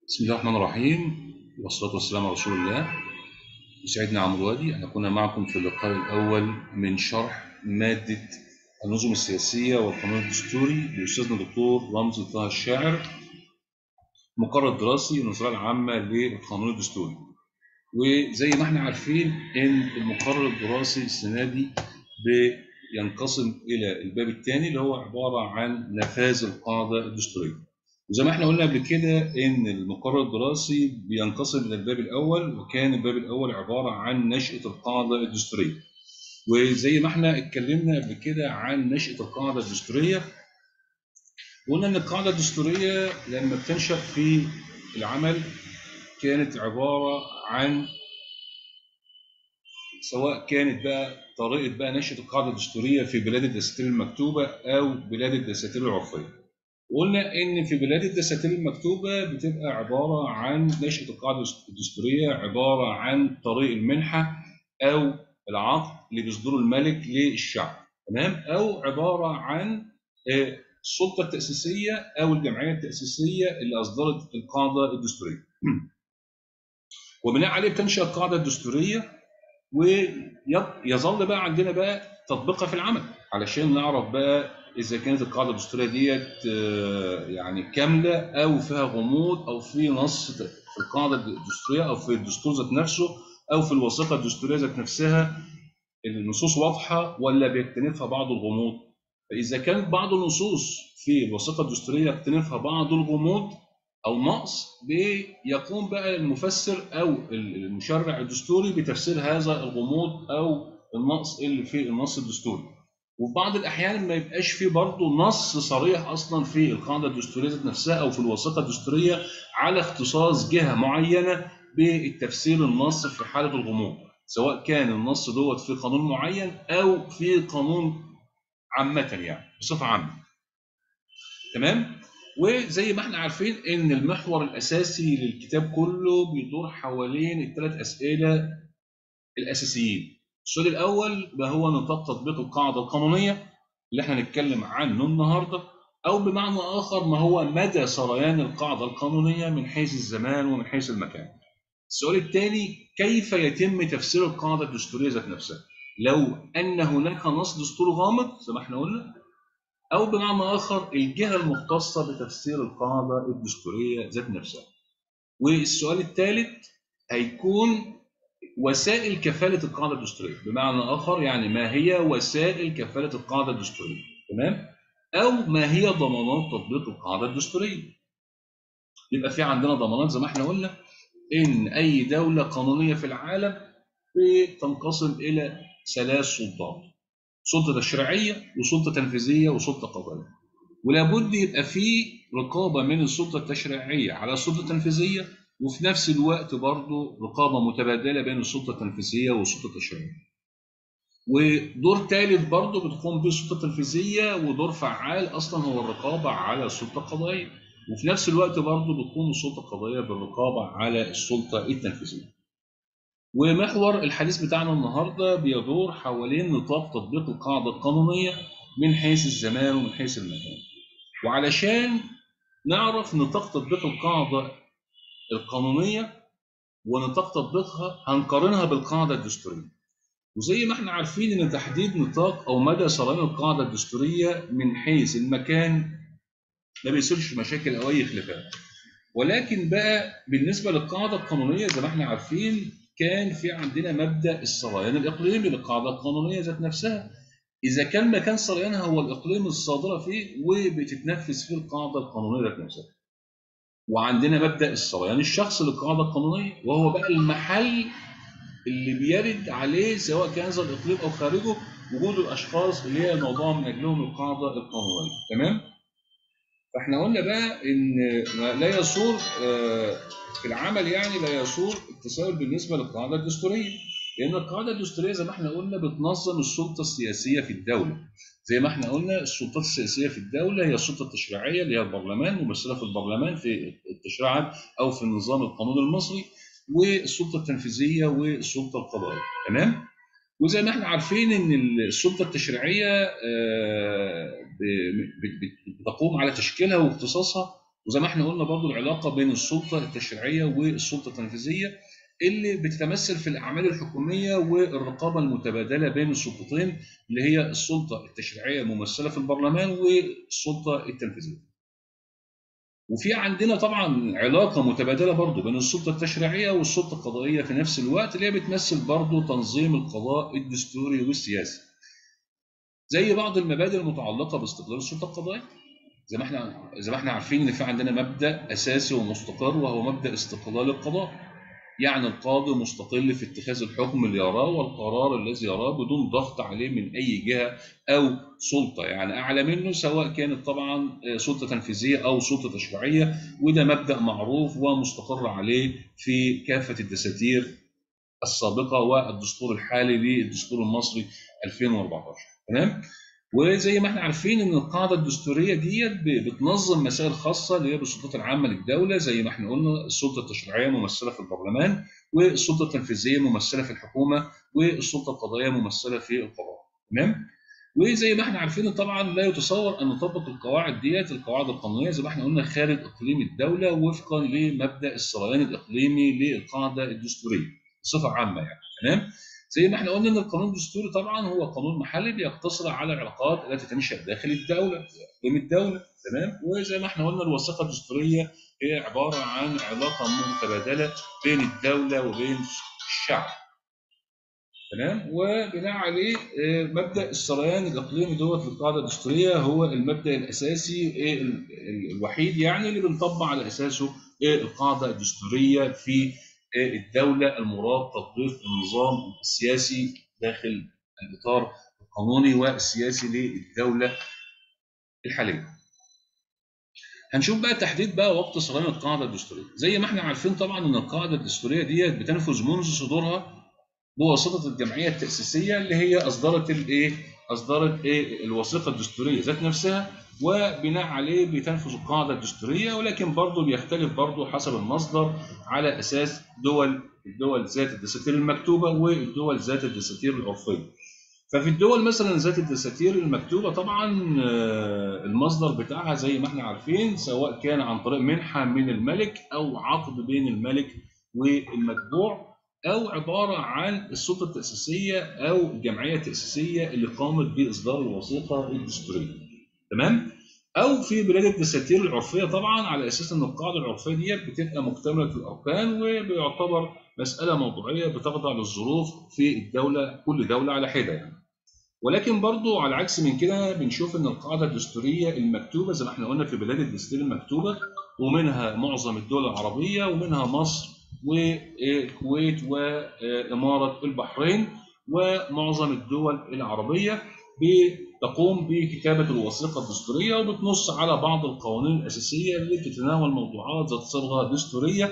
بسم الله الرحمن الرحيم والصلاة والسلام على رسول الله يسعدنا عمرو وادي أن أكون معكم في اللقاء الأول من شرح مادة النظم السياسية والقانون الدستوري لأستاذنا الدكتور رمزي طه الشاعر مقرر دراسي النظرية العامة للقانون الدستوري وزي ما احنا عارفين ان المقرر الدراسي السنة دي بينقسم إلى الباب الثاني اللي هو عبارة عن نفاذ القاعدة الدستورية وزي ما احنا قلنا قبل كده ان المقرر الدراسي بينقسم الى الباب الاول وكان الباب الاول عباره عن نشاه القاعده الدستوريه. وزي ما احنا اتكلمنا قبل كده عن نشاه القاعده الدستوريه قلنا ان القاعده الدستوريه لما بتنشا في العمل كانت عباره عن سواء كانت بقى طريقه بقى نشاه القاعده الدستوريه في بلاد الدساتير المكتوبه او بلاد الدساتير العرفيه. وقلنا ان في بلاد الدساتير المكتوبه بتبقى عباره عن نشاه القاعده الدستوريه عباره عن طريق المنحه او العقد اللي بيصدره الملك للشعب تمام او عباره عن السلطه التاسيسيه او الجمعيه التاسيسيه اللي اصدرت القاعده الدستوريه وبناء عليه بتنشا القاعده الدستوريه ويظل بقى عندنا بقى تطبيقها في العمل علشان نعرف بقى اذا كانت القاعده الدستوريه ديت يعني كامله او فيها غموض او في نص في القاعده الدستوريه او في الدستور ذات نفسه او في الوثيقه الدستوريه ذات نفسها النصوص واضحه ولا بيكتنفها بعض الغموض فاذا كانت بعض النصوص في الوثيقه الدستوريه يكتنفها بعض الغموض او نقص بيقوم بقى المفسر او المشرع الدستوري بتفسير هذا الغموض او النقص اللي في النص الدستوري وفي بعض الاحيان ما يبقاش في برضه نص صريح اصلا في القاعده الدستوريه ذات نفسها او في الوثيقه الدستوريه على اختصاص جهه معينه بالتفسير النص في حاله الغموض سواء كان النص دوت في قانون معين او في قانون عامه يعني بصفه عامه تمام وزي ما احنا عارفين ان المحور الاساسي للكتاب كله بيدور حوالين الثلاث اسئله الاساسيين السؤال الاول ما هو نطاق تطبيق القاعده القانونيه اللي احنا هنتكلم عنه النهارده او بمعنى اخر ما هو مدى سريان القاعده القانونيه من حيث الزمان ومن حيث المكان. السؤال الثاني كيف يتم تفسير القاعده الدستوريه ذات نفسها؟ لو ان هناك نص دستوري غامض زي ما احنا قلنا او بمعنى اخر الجهه المختصه بتفسير القاعده الدستوريه ذات نفسها. والسؤال الثالث هيكون وسائل كفالة القاعدة الدستورية بمعنى آخر يعني ما هي وسائل كفالة القاعدة الدستورية تمام أو ما هي ضمانات تطبيق القاعدة الدستورية يبقى في عندنا ضمانات زي ما احنا قلنا إن أي دولة قانونية في العالم بتنقسم إلى ثلاث سلطات سلطة تشريعية وسلطة تنفيذية وسلطة قضائية ولابد يبقى في رقابة من السلطة التشريعية على السلطة التنفيذية وفي نفس الوقت برضه رقابة متبادلة بين السلطة التنفيذية والسلطة التشريعية. ودور ثالث برضه بتقوم به السلطة التنفيذية ودور فعال أصلا هو الرقابة على السلطة القضائية. وفي نفس الوقت برضه بتقوم السلطة القضائية بالرقابة على السلطة التنفيذية. ومحور الحديث بتاعنا النهارده بيدور حوالين نطاق تطبيق القاعدة القانونية من حيث الزمان ومن حيث المكان. وعلشان نعرف نطاق تطبيق القاعدة القانونيه ونطاق تطبيقها هنقارنها بالقاعده الدستوريه. وزي ما احنا عارفين ان تحديد نطاق او مدى سريان القاعده الدستوريه من حيث المكان ما بيصيرش مشاكل او اي خلافات. ولكن بقى بالنسبه للقاعده القانونيه زي ما احنا عارفين كان في عندنا مبدا السريان الاقليمي للقاعده القانونيه ذات نفسها. اذا كان مكان سريانها هو الاقليم الصادره فيه وبتتنفذ فيه القاعده القانونيه ذات نفسها. وعندنا مبدا السريان الشخصي للقاعده القانونيه وهو بقى المحل اللي بيرد عليه سواء كان هذا الاقليم او خارجه وجود الاشخاص اللي هي موضوع من اجلهم القاعده القانونيه تمام فاحنا قلنا بقى ان لا يصور في العمل يعني لا يصور التساؤل بالنسبه للقاعده الدستوريه لان القاعده الدستوريه زي ما احنا قلنا بتنظم السلطه السياسيه في الدوله زي ما احنا قلنا السلطات السياسيه في الدوله هي السلطه التشريعيه اللي هي البرلمان ممثله في البرلمان في التشريعات او في النظام القانوني المصري والسلطه التنفيذيه والسلطه القضائيه تمام وزي ما احنا عارفين ان السلطه التشريعيه بتقوم على تشكيلها واختصاصها وزي ما احنا قلنا برضو العلاقه بين السلطه التشريعيه والسلطه التنفيذيه اللي بتتمثل في الاعمال الحكوميه والرقابه المتبادله بين السلطتين اللي هي السلطه التشريعيه الممثله في البرلمان والسلطه التنفيذيه. وفي عندنا طبعا علاقه متبادله برضو بين السلطه التشريعيه والسلطه القضائيه في نفس الوقت اللي هي بتمثل برضو تنظيم القضاء الدستوري والسياسي. زي بعض المبادئ المتعلقه باستقلال السلطه القضائيه. زي ما احنا زي ما احنا عارفين ان في عندنا مبدا اساسي ومستقر وهو مبدا استقلال القضاء. يعني القاضي مستقل في اتخاذ الحكم اللي يراه والقرار الذي يراه بدون ضغط عليه من اي جهه او سلطه يعني اعلى منه سواء كانت طبعا سلطه تنفيذيه او سلطه تشريعيه وده مبدا معروف ومستقر عليه في كافه الدساتير السابقه والدستور الحالي للدستور المصري 2014 تمام؟ وزي ما احنا عارفين ان القاعده الدستوريه ديت بتنظم مسائل خاصه اللي هي بالسلطات العامه للدوله زي ما احنا قلنا السلطه التشريعيه ممثله في البرلمان والسلطه التنفيذيه ممثله في الحكومه والسلطه القضائيه ممثله في القضاء تمام وزي ما احنا عارفين طبعا لا يتصور ان نطبق القواعد ديت القواعد القانونيه زي ما احنا قلنا خارج اقليم الدوله وفقا لمبدا السريان الاقليمي للقاعده الدستوريه بصفه عامه يعني تمام زي ما احنا قلنا ان القانون الدستوري طبعا هو قانون محلي بيقتصر على العلاقات التي تنشا داخل الدوله اقليم الدوله تمام وزي ما احنا قلنا الوثيقه الدستوريه هي عباره عن علاقه متبادله بين الدوله وبين الشعب تمام وبناء عليه مبدا السريان الاقليمي دوت للقاعده الدستوريه هو المبدا الاساسي الوحيد يعني اللي بنطبق على اساسه القاعده الدستوريه في الدولة المراد تطبيق النظام السياسي داخل الإطار القانوني والسياسي للدولة الحالية. هنشوف بقى تحديد بقى وقت صدام القاعدة الدستورية. زي ما احنا عارفين طبعا إن القاعدة الدستورية ديت بتنفذ منذ صدورها بواسطة الجمعية التأسيسية اللي هي أصدرت الإيه؟ أصدرت إيه؟ الوثيقة الدستورية ذات نفسها وبناء عليه بتنفذ القاعده الدستوريه ولكن برضه بيختلف برضه حسب المصدر على اساس دول الدول ذات الدساتير المكتوبه والدول ذات الدساتير العرفيه. ففي الدول مثلا ذات الدساتير المكتوبه طبعا المصدر بتاعها زي ما احنا عارفين سواء كان عن طريق منحه من الملك او عقد بين الملك والمتبوع او عباره عن السلطه التاسيسيه او الجمعيه التاسيسيه اللي قامت باصدار الوثيقه الدستوريه. تمام؟ او في بلاد الدساتير العرفيه طبعا على اساس ان القاعده العرفيه ديت بتبقى مكتمله الاركان وبيعتبر مساله موضوعيه بتخضع للظروف في الدوله كل دوله على حده يعني. ولكن برضو على العكس من كده بنشوف ان القاعده الدستوريه المكتوبه زي ما احنا قلنا في بلاد الدستور المكتوبه ومنها معظم الدول العربيه ومنها مصر والكويت واماره البحرين ومعظم الدول العربيه تقوم بكتابة الوثيقة الدستورية وبتنص على بعض القوانين الأساسية اللي بتتناول موضوعات ذات صبغة دستورية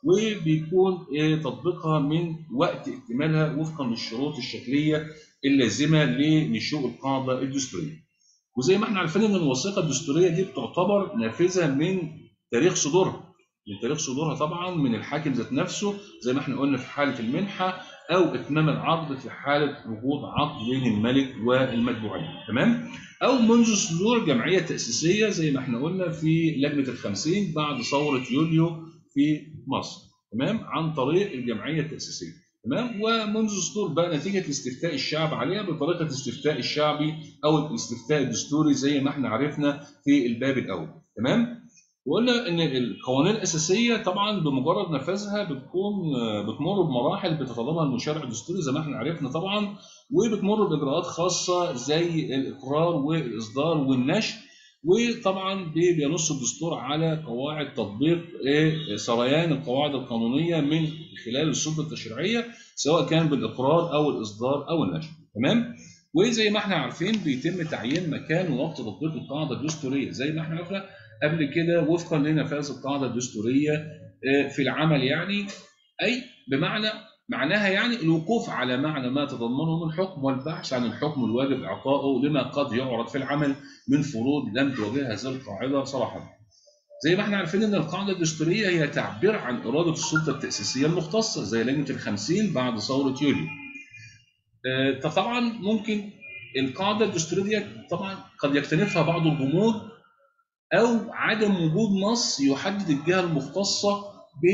وبيكون تطبيقها من وقت اكتمالها وفقا للشروط الشكلية اللازمة لنشوء القاعدة الدستورية. وزي ما احنا عارفين ان الوثيقة الدستورية دي بتعتبر نافذة من تاريخ صدورها. من تاريخ صدورها طبعا من الحاكم ذات نفسه زي ما احنا قلنا في حالة المنحة او اتمام العقد في حاله وجود عقد بين الملك والمتبوعين تمام او منذ صدور جمعيه تاسيسيه زي ما احنا قلنا في لجنه الخمسين بعد ثوره يوليو في مصر تمام عن طريق الجمعيه التاسيسيه تمام ومنذ صدور بقى نتيجه استفتاء الشعب عليها بطريقه الاستفتاء الشعبي او الاستفتاء الدستوري زي ما احنا عرفنا في الباب الاول تمام وقلنا ان القوانين الاساسيه طبعا بمجرد نفاذها بتكون بتمر بمراحل بتتطلبها المشرع الدستوري زي ما احنا عرفنا طبعا وبتمر باجراءات خاصه زي الاقرار والاصدار والنشر وطبعا بينص الدستور على قواعد تطبيق سريان القواعد القانونيه من خلال السلطه التشريعيه سواء كان بالاقرار او الاصدار او النشر تمام وزي ما احنا عارفين بيتم تعيين مكان ووقت تطبيق القاعده الدستوريه زي ما احنا عرفنا قبل كده وفقا لنفاذ القاعده الدستوريه في العمل يعني اي بمعنى معناها يعني الوقوف على معنى ما تضمنه من حكم والبحث عن الحكم الواجب اعطائه لما قد يعرض في العمل من فروض لم تواجهها هذه القاعده صراحه. زي ما احنا عارفين ان القاعده الدستوريه هي تعبير عن اراده السلطه التاسيسيه المختصه زي لجنه الخمسين بعد ثوره يوليو. طبعا ممكن القاعده الدستوريه دي طبعا قد يكتنفها بعض الغموض او عدم وجود نص يحدد الجهه المختصه ب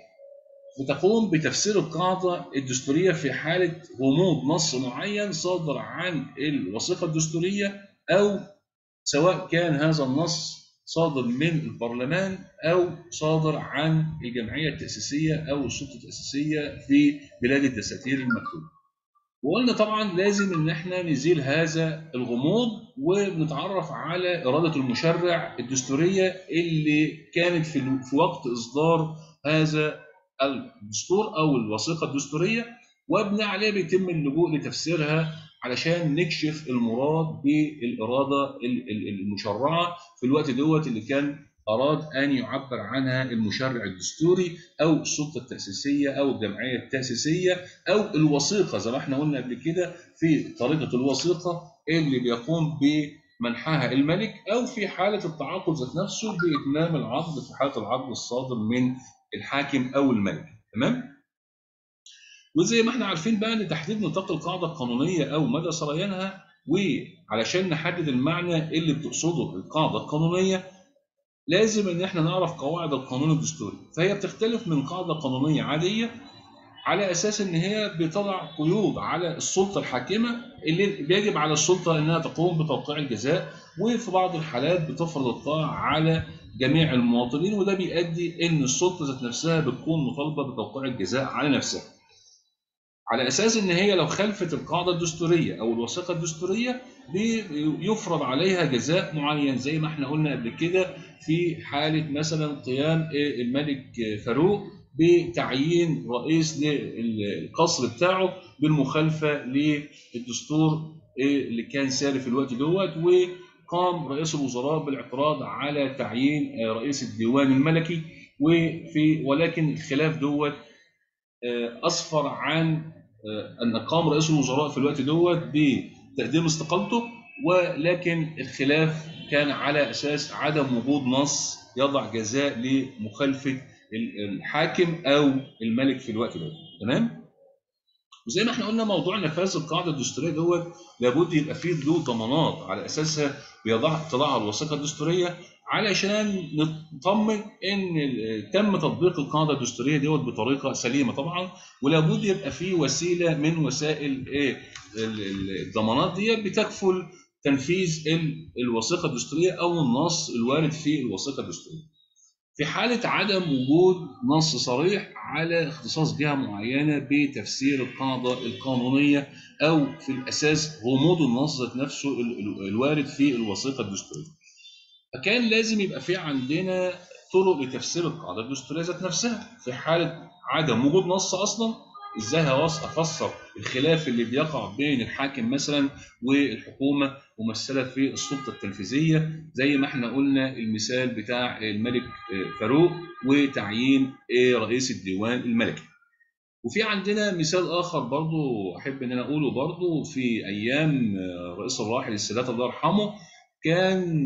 بتقوم بتفسير القاعده الدستوريه في حاله غموض نص معين صادر عن الوثيقه الدستوريه او سواء كان هذا النص صادر من البرلمان او صادر عن الجمعيه التاسيسيه او السلطه التاسيسيه في بلاد الدساتير المكتوبه. وقلنا طبعا لازم ان احنا نزيل هذا الغموض ونتعرف على اراده المشرع الدستوريه اللي كانت في في وقت اصدار هذا الدستور او الوثيقه الدستوريه وبناء عليه بيتم اللجوء لتفسيرها علشان نكشف المراد بالاراده المشرعه في الوقت دوت اللي كان اراد ان يعبر عنها المشرع الدستوري او السلطه التاسيسيه او الجمعيه التاسيسيه او الوثيقه زي ما احنا قلنا قبل كده في طريقه الوثيقه اللي بيقوم بمنحها الملك او في حاله التعاقد ذات نفسه باتمام العقد في حاله العقد الصادر من الحاكم او الملك تمام وزي ما احنا عارفين بقى ان تحديد نطاق القاعده القانونيه او مدى سريانها وعلشان نحدد المعنى اللي بتقصده القاعده القانونيه لازم ان احنا نعرف قواعد القانون الدستوري فهي بتختلف من قاعده قانونيه عاديه على اساس ان هي بتضع قيود على السلطه الحاكمه اللي بيجب على السلطه انها تقوم بتوقيع الجزاء وفي بعض الحالات بتفرض الطاعه على جميع المواطنين وده بيؤدي ان السلطه ذات نفسها بتكون مطالبه بتوقيع الجزاء على نفسها. على اساس ان هي لو خلفت القاعده الدستوريه او الوثيقه الدستوريه يفرض عليها جزاء معين زي ما احنا قلنا قبل كده في حاله مثلا قيام الملك فاروق بتعيين رئيس للقصر بتاعه بالمخالفه للدستور اللي كان ساري في الوقت دوت وقام رئيس الوزراء بالاعتراض على تعيين رئيس الديوان الملكي وفي ولكن الخلاف دوت اسفر عن ان قام رئيس الوزراء في الوقت دوت بتقديم استقالته ولكن الخلاف كان على اساس عدم وجود نص يضع جزاء لمخالفه الحاكم او الملك في الوقت ده تمام وزي ما احنا قلنا موضوع نفاذ القاعده الدستوريه دوت لابد يبقى فيه له ضمانات على اساسها بيضع تضعها الوثيقه الدستوريه علشان نطمن ان تم تطبيق القاعده الدستوريه دوت بطريقه سليمه طبعا ولابد يبقى في وسيله من وسائل ايه الضمانات ديت بتكفل تنفيذ الوثيقه الدستوريه او النص الوارد في الوثيقه الدستوريه. في حاله عدم وجود نص صريح على اختصاص جهه معينه بتفسير القاعده القانونيه او في الاساس غموض النص ذات نفسه الوارد في الوثيقه الدستوريه. فكان لازم يبقى في عندنا طرق لتفسير القاعده الدستوريه ذات نفسها في حاله عدم وجود نص اصلا ازاي افسر الخلاف اللي بيقع بين الحاكم مثلا والحكومه ممثله في السلطه التنفيذيه زي ما احنا قلنا المثال بتاع الملك فاروق وتعيين رئيس الديوان الملكي. وفي عندنا مثال اخر برضو احب ان انا اقوله برضو في ايام رئيس الراحل السادات الله يرحمه كان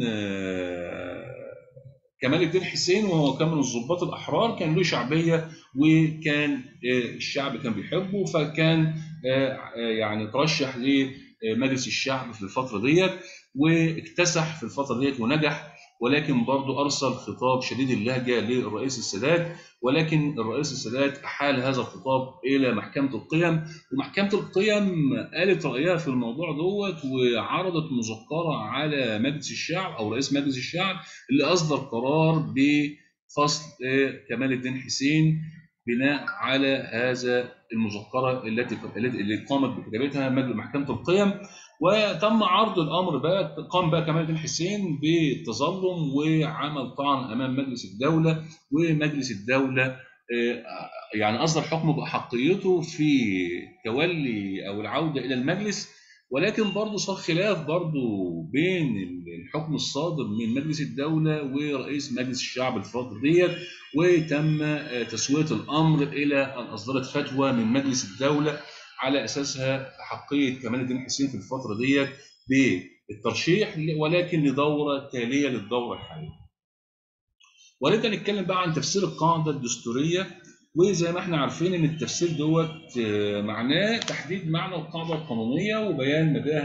كمال الدين حسين وهو كان من الضباط الاحرار كان له شعبيه وكان الشعب كان بيحبه فكان يعني ترشح لمجلس الشعب في الفتره ديت واكتسح في الفتره ديت ونجح ولكن برضه ارسل خطاب شديد اللهجه للرئيس السادات ولكن الرئيس السادات احال هذا الخطاب الى محكمه القيم ومحكمه القيم قالت رايها في الموضوع دوت وعرضت مذكره على مجلس الشعب او رئيس مجلس الشعب اللي اصدر قرار بفصل كمال الدين حسين بناء على هذا المذكره التي اللي قامت بكتابتها محكمه القيم وتم عرض الامر بقى قام بقى كمال الدين حسين بالتظلم وعمل طعن امام مجلس الدوله ومجلس الدوله يعني اصدر حكم باحقيته في تولي او العوده الى المجلس ولكن برضه صار خلاف برضه بين الحكم الصادر من مجلس الدوله ورئيس مجلس الشعب الفتره ديت وتم تسويه الامر الى ان اصدرت فتوى من مجلس الدوله على اساسها حقيه كمال الدين حسين في الفتره ديت بالترشيح ولكن لدوره تاليه للدوره الحاليه. ونبدا نتكلم بقى عن تفسير القاعده الدستوريه وزي ما احنا عارفين ان التفسير دوت معناه تحديد معنى القاعده القانونيه وبيان مداها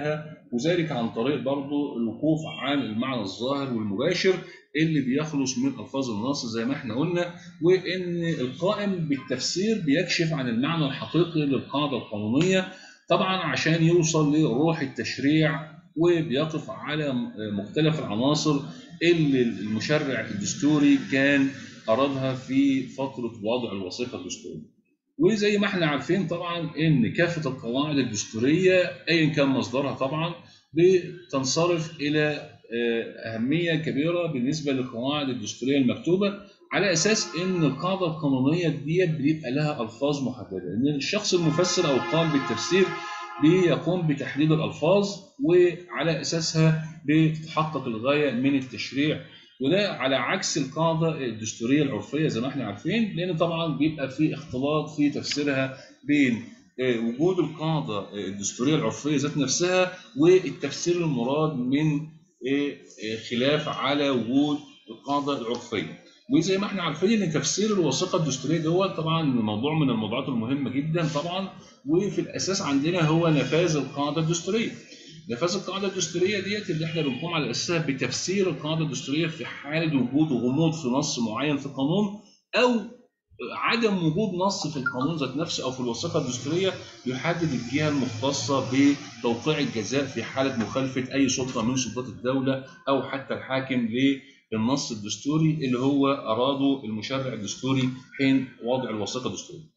وذلك عن طريق برضه الوقوف عن المعنى الظاهر والمباشر اللي بيخلص من الفاظ النص زي ما احنا قلنا وان القائم بالتفسير بيكشف عن المعنى الحقيقي للقاعده القانونيه طبعا عشان يوصل لروح التشريع وبيقف على مختلف العناصر اللي المشرع الدستوري كان أرادها في فترة وضع الوثيقة الدستورية. وزي ما احنا عارفين طبعا ان كافه القواعد الدستوريه ايا كان مصدرها طبعا بتنصرف الى اهميه كبيره بالنسبه للقواعد الدستوريه المكتوبه على اساس ان القاعده القانونيه ديت بيبقى لها الفاظ محدده ان الشخص المفسر او القائم بالتفسير بيقوم بتحديد الالفاظ وعلى اساسها بتتحقق الغايه من التشريع وده على عكس القاعده الدستوريه العرفيه زي ما احنا عارفين لان طبعا بيبقى في اختلاط في تفسيرها بين وجود القاعده الدستوريه العرفيه ذات نفسها والتفسير المراد من خلاف على وجود القاعده العرفيه. وزي ما احنا عارفين ان تفسير الوثيقه الدستوريه دوت طبعا موضوع من الموضوعات المهمه جدا طبعا وفي الاساس عندنا هو نفاذ القاعده الدستوريه. نفاذ القاعده الدستوريه ديت اللي احنا بنقوم على اساسها بتفسير القاعده الدستوريه في حاله وجود غموض في نص معين في القانون او عدم وجود نص في القانون ذات نفسه او في الوثيقه الدستوريه يحدد الجهه المختصه بتوقيع الجزاء في حاله مخالفه اي سلطه من سلطات الدوله او حتى الحاكم للنص الدستوري اللي هو اراده المشرع الدستوري حين وضع الوثيقه الدستوريه.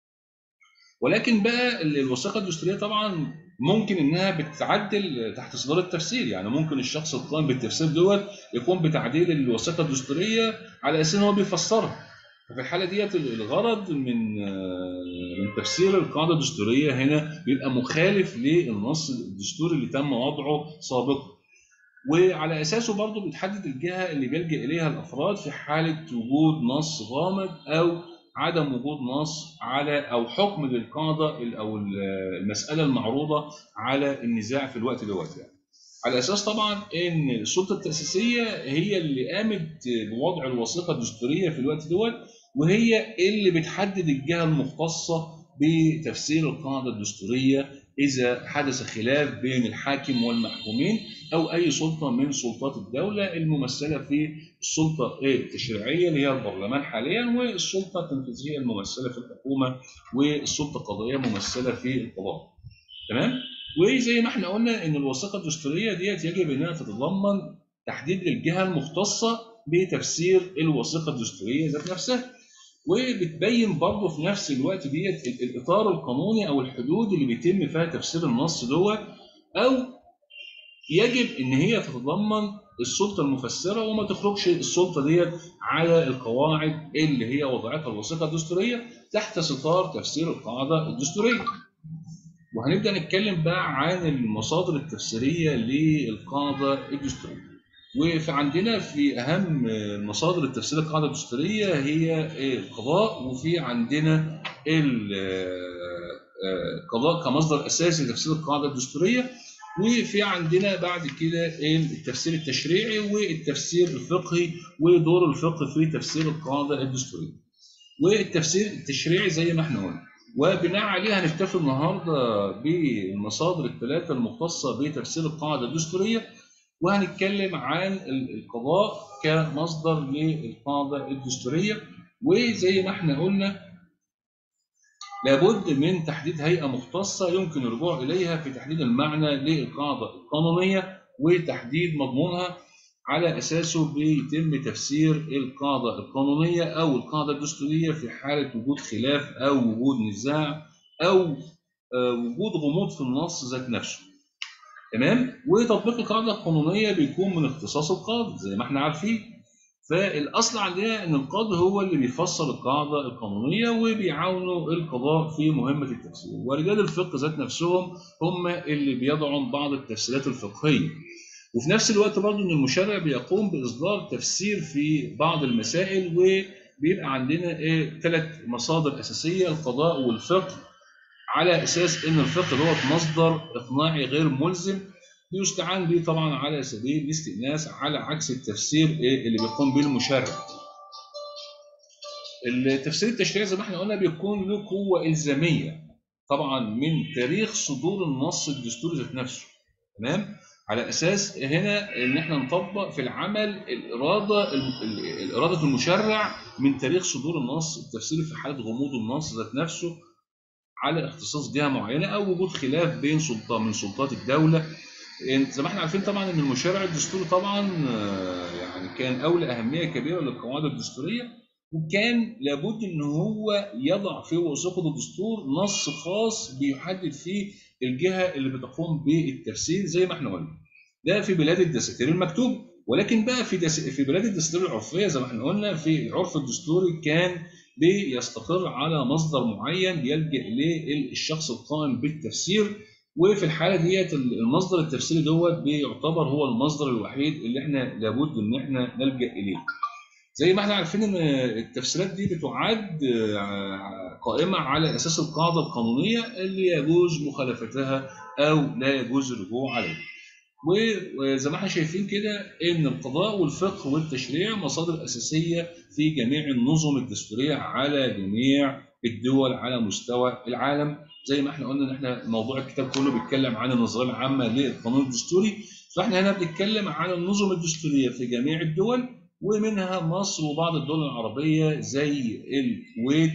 ولكن بقى الوثيقه الدستوريه طبعا ممكن انها بتعدل تحت صدار التفسير يعني ممكن الشخص القائم بالتفسير دوت يقوم بتعديل الوثيقه الدستوريه على اساس ان هو بيفسرها ففي الحاله ديت الغرض من من تفسير القاعده الدستوريه هنا بيبقى مخالف للنص الدستوري اللي تم وضعه سابقا وعلى اساسه برضه بتحدد الجهه اللي بيلجا اليها الافراد في حاله وجود نص غامض او عدم وجود نص على او حكم للقاعده او المساله المعروضه على النزاع في الوقت دوت يعني. على اساس طبعا ان السلطه التاسيسيه هي اللي قامت بوضع الوثيقه الدستوريه في الوقت دوت وهي اللي بتحدد الجهه المختصه بتفسير القاعده الدستوريه اذا حدث خلاف بين الحاكم والمحكومين او اي سلطه من سلطات الدوله الممثله في السلطه التشريعيه اللي هي البرلمان حاليا والسلطه التنفيذيه الممثله في الحكومه والسلطه القضائيه الممثله في القضاء. تمام؟ وزي ما احنا قلنا ان الوثيقه الدستوريه ديت يجب انها تتضمن تحديد للجهه المختصه بتفسير الوثيقه الدستوريه ذات نفسها. وبتبين برضه في نفس الوقت ديت الاطار القانوني او الحدود اللي بيتم فيها تفسير النص دوت او يجب ان هي تتضمن السلطه المفسره وما تخرجش السلطه ديت على القواعد اللي هي وضعتها الوثيقه الدستوريه تحت ستار تفسير القاعده الدستوريه. وهنبدا نتكلم بقى عن المصادر التفسيريه للقاعده الدستوريه. وفي عندنا في اهم مصادر التفسير القاعده الدستوريه هي القضاء وفي عندنا القضاء كمصدر اساسي لتفسير القاعده الدستوريه وفي عندنا بعد كده التفسير التشريعي والتفسير الفقهي ودور الفقه في تفسير القاعده الدستوريه. والتفسير التشريعي زي ما احنا قلنا. وبناء عليه هنكتفي النهارده بالمصادر الثلاثه المختصه بتفسير القاعده الدستوريه وهنتكلم عن القضاء كمصدر للقاعده الدستوريه وزي ما احنا قلنا لابد من تحديد هيئه مختصه يمكن الرجوع اليها في تحديد المعنى للقاعده القانونيه وتحديد مضمونها على اساسه بيتم تفسير القاعده القانونيه او القاعده الدستوريه في حاله وجود خلاف او وجود نزاع او وجود غموض في النص ذات نفسه. تمام؟ وتطبيق القاعده القانونيه بيكون من اختصاص القاضي زي ما احنا عارفين. فالاصل عندنا ان القاضي هو اللي بيفسر القاعده القانونيه وبيعاونوا القضاء في مهمه التفسير، ورجال الفقه ذات نفسهم هم اللي بيضعوا بعض التفسيرات الفقهيه. وفي نفس الوقت برضه ان المشرع بيقوم باصدار تفسير في بعض المسائل وبيبقى عندنا ايه ثلاث مصادر اساسيه القضاء والفقه على اساس ان الفقه دوت مصدر اقناعي غير ملزم بيستعان به طبعا على سبيل الاستئناس على عكس التفسير ايه اللي بيقوم به المشرع. التفسير التشريعي زي ما احنا قلنا بيكون له قوه الزاميه طبعا من تاريخ صدور النص الدستوري ذات نفسه. تمام على اساس هنا ان احنا نطبق في العمل الاراده الاراده المشرع من تاريخ صدور النص التفسيري في حاله غموض النص ذات نفسه على اختصاص جهه معينه او وجود خلاف بين سلطه من سلطات الدوله زي ما احنا عارفين طبعا ان المشرع الدستوري طبعا آه، يعني كان اولى اهميه كبيره للقواعد الدستوريه وكان لابد ان هو يضع في وثيقه الدستور نص خاص بيحدد فيه الجهه اللي بتقوم بالتفسير زي ما احنا قلنا ده في بلاد الدساتير المكتوبه ولكن بقى في دس... في بلاد الدساتير العرفيه زي ما احنا قلنا في العرف الدستوري كان بيستقر على مصدر معين يلجا اليه الشخص القائم بالتفسير وفي الحاله ديت المصدر التفسيري دوت بيعتبر هو المصدر الوحيد اللي احنا لابد ان احنا نلجا اليه. زي ما احنا عارفين ان التفسيرات دي بتعد آه، قائمه على اساس القاعده القانونيه اللي يجوز مخالفتها او لا يجوز الرجوع عليها. وزي ما احنا شايفين كده ان القضاء والفقه والتشريع مصادر اساسيه في جميع النظم الدستوريه على جميع الدول على مستوى العالم زي ما احنا قلنا ان احنا موضوع الكتاب كله بيتكلم عن النظريه العامه للقانون الدستوري فاحنا هنا بنتكلم عن النظم الدستوريه في جميع الدول ومنها مصر وبعض الدول العربيه زي الكويت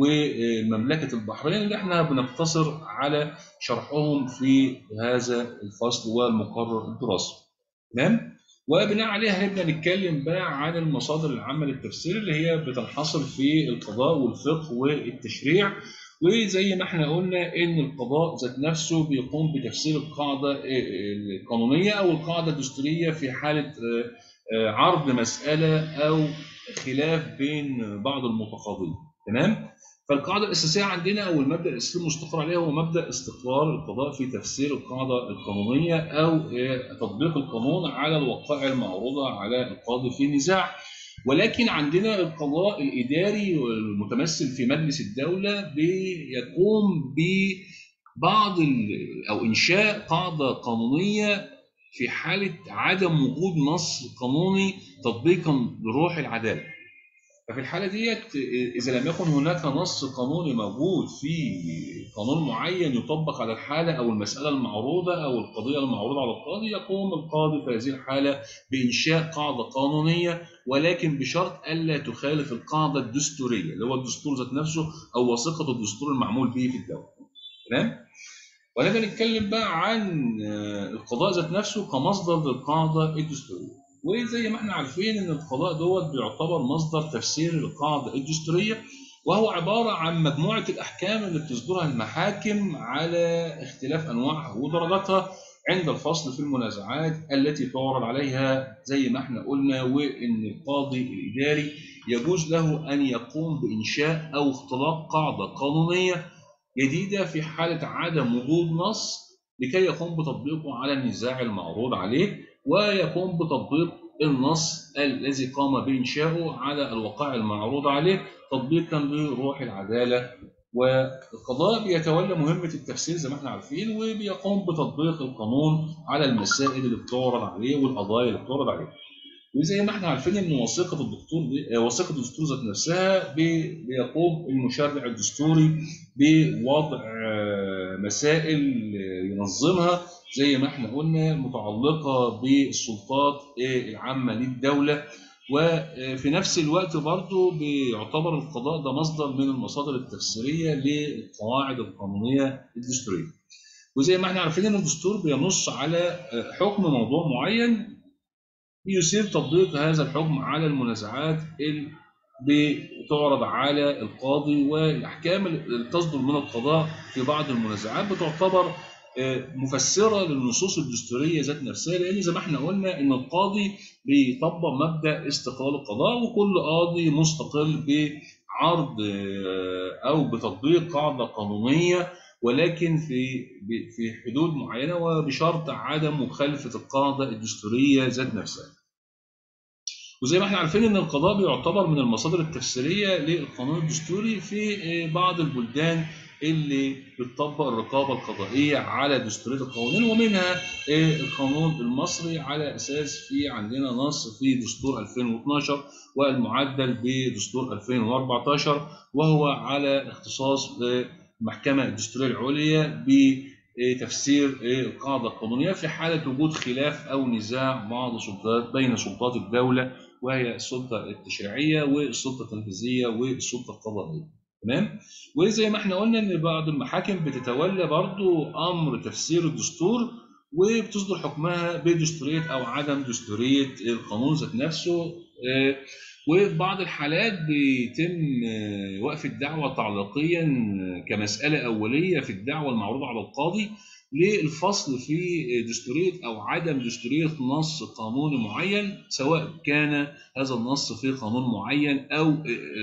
ومملكه البحرين اللي احنا بنقتصر على شرحهم في هذا الفصل والمقرر الدراسي. تمام؟ وبناء عليها هنبدا نتكلم بقى عن المصادر العامه للتفسير اللي هي بتنحصر في القضاء والفقه والتشريع وزي ما احنا قلنا ان القضاء ذات نفسه بيقوم بتفسير القاعده القانونيه او القاعده الدستوريه في حاله آه، آه، عرض مساله او خلاف بين بعض المتقاضين تمام فالقاعده الاساسيه عندنا او المبدا الاساسي المستقر عليه هو مبدا استقرار القضاء في تفسير القاعده القانونيه او آه، تطبيق القانون على الوقائع المعروضه على القاضي في نزاع ولكن عندنا القضاء الاداري المتمثل في مجلس الدوله بيقوم ببعض او انشاء قاعده قانونيه في حاله عدم وجود نص قانوني تطبيقا لروح العداله. ففي الحاله ديت اذا لم يكن هناك نص قانوني موجود في قانون معين يطبق على الحاله او المساله المعروضه او القضيه المعروضه على القاضي يقوم القاضي في هذه الحاله بانشاء قاعده قانونيه ولكن بشرط الا تخالف القاعده الدستوريه اللي هو الدستور ذات نفسه او وثيقه الدستور المعمول به في الدوله. تمام؟ ولكن نتكلم بقى عن القضاء ذات نفسه كمصدر للقاعده الدستوريه. وزي ما احنا عارفين ان القضاء دوت بيعتبر مصدر تفسير للقاعده الدستوريه وهو عباره عن مجموعه الاحكام اللي بتصدرها المحاكم على اختلاف انواعها ودرجاتها عند الفصل في المنازعات التي تعرض عليها زي ما احنا قلنا وان القاضي الاداري يجوز له ان يقوم بانشاء او اختلاق قاعده قانونيه جديده في حاله عدم وجود نص لكي يقوم بتطبيقه على النزاع المعروض عليه ويقوم بتطبيق النص الذي قام بإنشائه على الوقائع المعروضة عليه تطبيقا لروح العدالة والقضاء بيتولى مهمة التفسير زي ما احنا عارفين وبيقوم بتطبيق القانون على المسائل اللي بتعرض عليه والقضايا اللي بتعرض عليه. وزي ما احنا عارفين ان وثيقه الدكتور دي وثيقه الدستور ذات نفسها بيقوم المشرع الدستوري بوضع مسائل ينظمها زي ما احنا قلنا متعلقه بالسلطات العامه للدوله وفي نفس الوقت برضه بيعتبر القضاء ده مصدر من المصادر التفسيريه للقواعد القانونيه الدستوريه. وزي ما احنا عارفين ان الدستور بينص على حكم موضوع معين بيصير تطبيق هذا الحكم على المنازعات اللي بتعرض على القاضي والاحكام اللي تصدر من القضاء في بعض المنازعات بتعتبر آه، مفسره للنصوص الدستوريه ذات نفسها لان زي ما احنا قلنا ان القاضي بيطبق مبدا استقلال القضاء وكل قاضي مستقل بعرض آه، او بتطبيق قاعده قانونيه ولكن في في حدود معينه وبشرط عدم مخالفه القاعده الدستوريه ذات نفسها. وزي ما احنا عارفين ان القضاء بيعتبر من المصادر التفسيريه للقانون الدستوري في آه، بعض البلدان اللي بتطبق الرقابه القضائيه على دستوريه القوانين ومنها آه، القانون المصري على اساس في عندنا نص في دستور 2012 والمعدل بدستور 2014 وهو على اختصاص المحكمه الدستوريه العليا تفسير القاعده القانونيه في حاله وجود خلاف او نزاع بعض سلطات بين سلطات الدوله وهي السلطه التشريعيه والسلطه التنفيذيه والسلطه القضائيه تمام وزي ما احنا قلنا ان بعض المحاكم بتتولى برضو امر تفسير الدستور وبتصدر حكمها بدستوريه او عدم دستوريه القانون ذات نفسه وفي بعض الحالات بيتم وقف الدعوة تعليقيا كمسألة أولية في الدعوة المعروضة على القاضي للفصل في دستورية أو عدم دستورية نص قانوني معين سواء كان هذا النص في قانون معين أو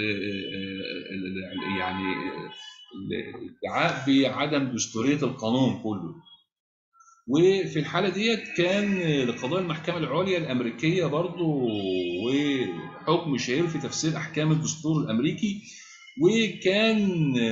يعني الادعاء بعدم دستورية القانون كله وفي الحالة ديت كان لقضاء المحكمة العليا الأمريكية برضو وحكم شهير في تفسير أحكام الدستور الأمريكي وكان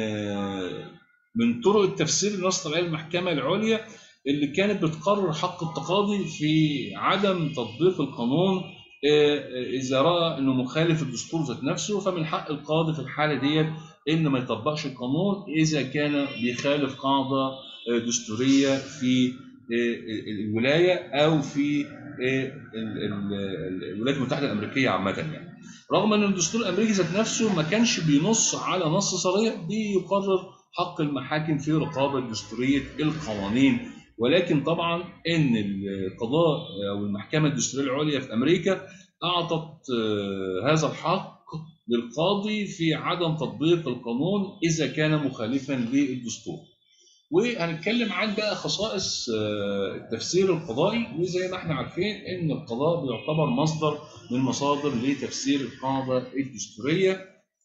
من طرق التفسير اللي نصت عليها المحكمة العليا اللي كانت بتقرر حق التقاضي في عدم تطبيق القانون إذا رأى إنه مخالف الدستور ذات نفسه فمن حق القاضي في الحالة ديت إن ما يطبقش القانون إذا كان بيخالف قاعدة دستورية في الولايه او في الولايات المتحده الامريكيه عامه يعني رغم ان الدستور الامريكي ذات نفسه ما كانش بينص على نص صريح بيقرر حق المحاكم في رقابه دستوريه القوانين ولكن طبعا ان القضاء او المحكمه الدستوريه العليا في امريكا اعطت هذا الحق للقاضي في عدم تطبيق القانون اذا كان مخالفا للدستور. وهنتكلم عن بقى خصائص التفسير القضائي وزي ما احنا عارفين ان القضاء بيعتبر مصدر من مصادر لتفسير القاعده الدستوريه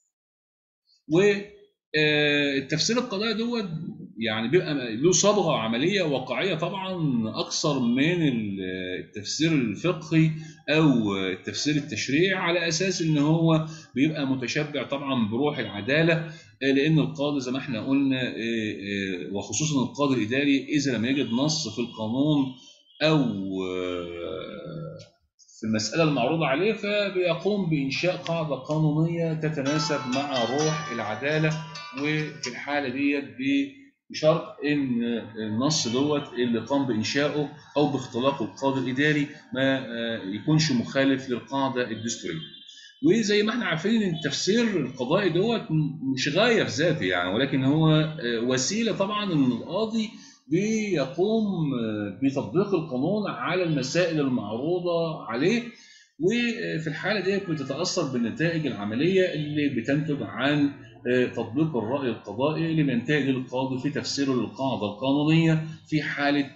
والتفسير القضائي دوت يعني بيبقى له صبغه عمليه واقعيه طبعا اكثر من التفسير الفقهي او التفسير التشريعي على اساس ان هو بيبقى متشبع طبعا بروح العداله لان القاضي زي ما احنا قلنا وخصوصا القاضي الاداري اذا لم يجد نص في القانون او في المساله المعروضه عليه فبيقوم بانشاء قاعده قانونيه تتناسب مع روح العداله وفي الحاله ديت بشرط ان النص دوت اللي قام بانشائه او باختلاقه القاضي الاداري ما يكونش مخالف للقاعده الدستوريه. وزي ما احنا عارفين ان التفسير القضائي دوت مش غايه في ذاته يعني ولكن هو وسيله طبعا ان القاضي بيقوم بتطبيق القانون على المسائل المعروضه عليه وفي الحاله ديت بتتاثر بالنتائج العمليه اللي بتنتج عن تطبيق الراي القضائي اللي بينتهي القاضي في تفسيره للقاعده القانونيه في حاله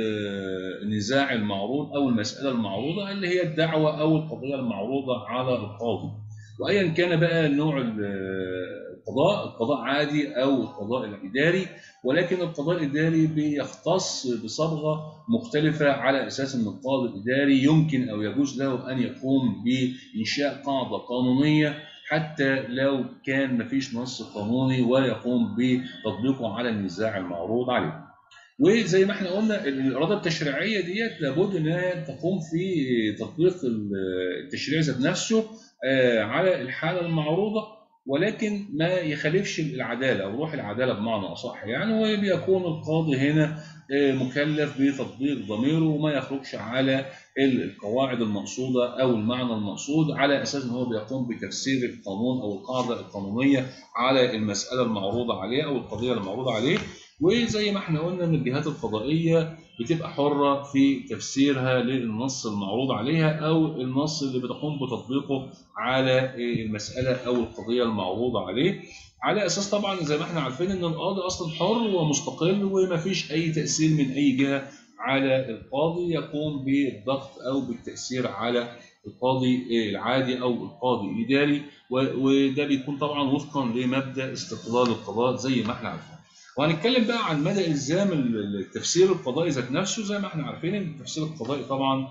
نزاع المعروض او المساله المعروضه اللي هي الدعوه او القضيه المعروضه على القاضي وايا كان بقى نوع القضاء القضاء عادي او القضاء الاداري ولكن القضاء الاداري بيختص بصبغه مختلفه على اساس ان القاضي الاداري يمكن او يجوز له ان يقوم بانشاء قاعده قانونيه حتى لو كان مفيش نص قانوني ويقوم بتطبيقه على النزاع المعروض عليه. وزي ما احنا قلنا الاراده التشريعيه ديت لابد انها تقوم في تطبيق التشريع ذات نفسه على الحاله المعروضه ولكن ما يخالفش العداله او روح العداله بمعنى اصح يعني وبيكون القاضي هنا مكلف بتطبيق ضميره وما يخرجش على القواعد المقصوده او المعنى المقصود على اساس ان هو بيقوم بتفسير القانون او القاعده القانونيه على المساله المعروضه عليه او القضيه المعروضه عليه وزي ما احنا قلنا ان الجهات القضائيه بتبقى حره في تفسيرها للنص المعروض عليها او النص اللي بتقوم بتطبيقه على المساله او القضيه المعروضه عليه على اساس طبعا زي ما احنا عارفين ان القاضي اصلا حر ومستقل وما فيش اي تاثير من اي جهه على القاضي يقوم بالضغط او بالتاثير على القاضي العادي او القاضي الاداري وده بيكون طبعا وفقا لمبدا استقلال القضاء زي ما احنا عارفين. وهنتكلم بقى عن مدى الزام التفسير القضائي ذات نفسه زي ما احنا عارفين ان التفسير القضائي طبعا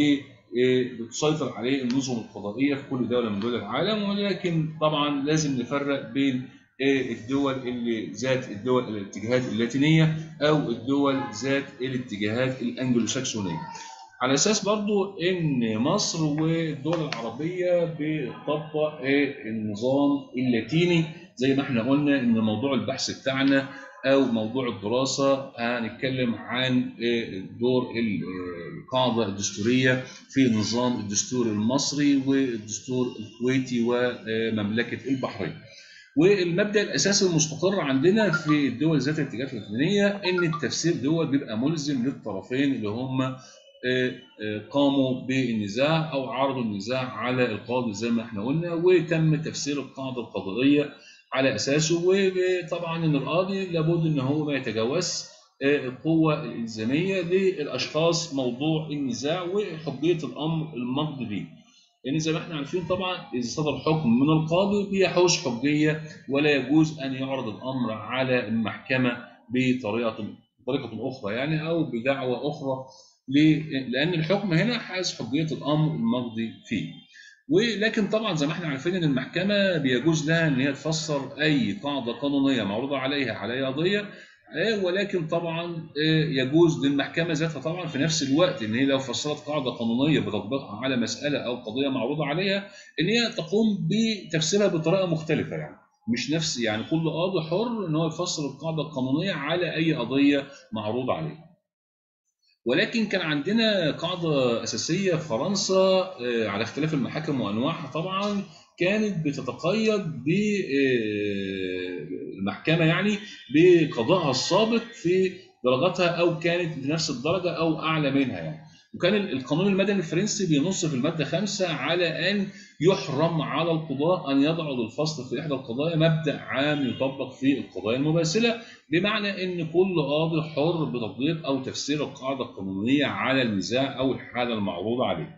بتسيطر عليه النظم القضائيه في كل دوله من دول العالم ولكن طبعا لازم نفرق بين الدول اللي ذات الدول الاتجاهات اللاتينيه او الدول ذات الاتجاهات الانجلو ساكسونيه. على اساس برضو ان مصر والدول العربيه بتطبق النظام اللاتيني زي ما احنا قلنا ان موضوع البحث بتاعنا او موضوع الدراسه هنتكلم عن دور القاعده الدستوريه في النظام الدستوري المصري والدستور الكويتي ومملكه البحرين. والمبدا الاساسي المستقر عندنا في الدول ذات الاتجاهات اللاتينيه ان التفسير دول بيبقى ملزم للطرفين اللي هم قاموا بالنزاع او عرضوا النزاع على القاضي زي ما احنا قلنا وتم تفسير القاعده القضائيه على اساسه وطبعا ان القاضي لابد ان هو ما يتجاوز القوه الالزاميه للاشخاص موضوع النزاع وحجيه الامر المقضي به. لان زي ما احنا عارفين طبعا اذا صدر حكم من القاضي بيحوز حجيه ولا يجوز ان يعرض الامر على المحكمه بطريقه بطريقه اخرى يعني او بدعوى اخرى لان الحكم هنا حاز حجيه الامر المقضي فيه. ولكن طبعا زي ما احنا عارفين ان المحكمه بيجوز لها ان هي تفسر اي قاعده قانونيه معروضه عليها على اي قضيه ولكن طبعا يجوز للمحكمه ذاتها طبعا في نفس الوقت ان هي لو فسرت قاعده قانونيه بتطبيقها على مساله او قضيه معروضه عليها ان هي تقوم بتفسيرها بطريقه مختلفه يعني مش نفس يعني كل قاضي حر ان هو يفسر القاعده القانونيه على اي قضيه معروض عليه. ولكن كان عندنا قاعده اساسيه في فرنسا على اختلاف المحاكم وانواعها طبعا كانت بتتقيد بالمحكمه يعني بقضائها السابق في درجاتها او كانت بنفس الدرجه او اعلى منها يعني وكان القانون المدني الفرنسي بينص في الماده خمسة على ان يحرم على القضاء ان يضعوا للفصل في احدى القضايا مبدا عام يطبق في القضايا المماثله بمعنى ان كل قاضي حر بتطبيق او تفسير القاعده القانونيه على النزاع او الحاله المعروضه عليه.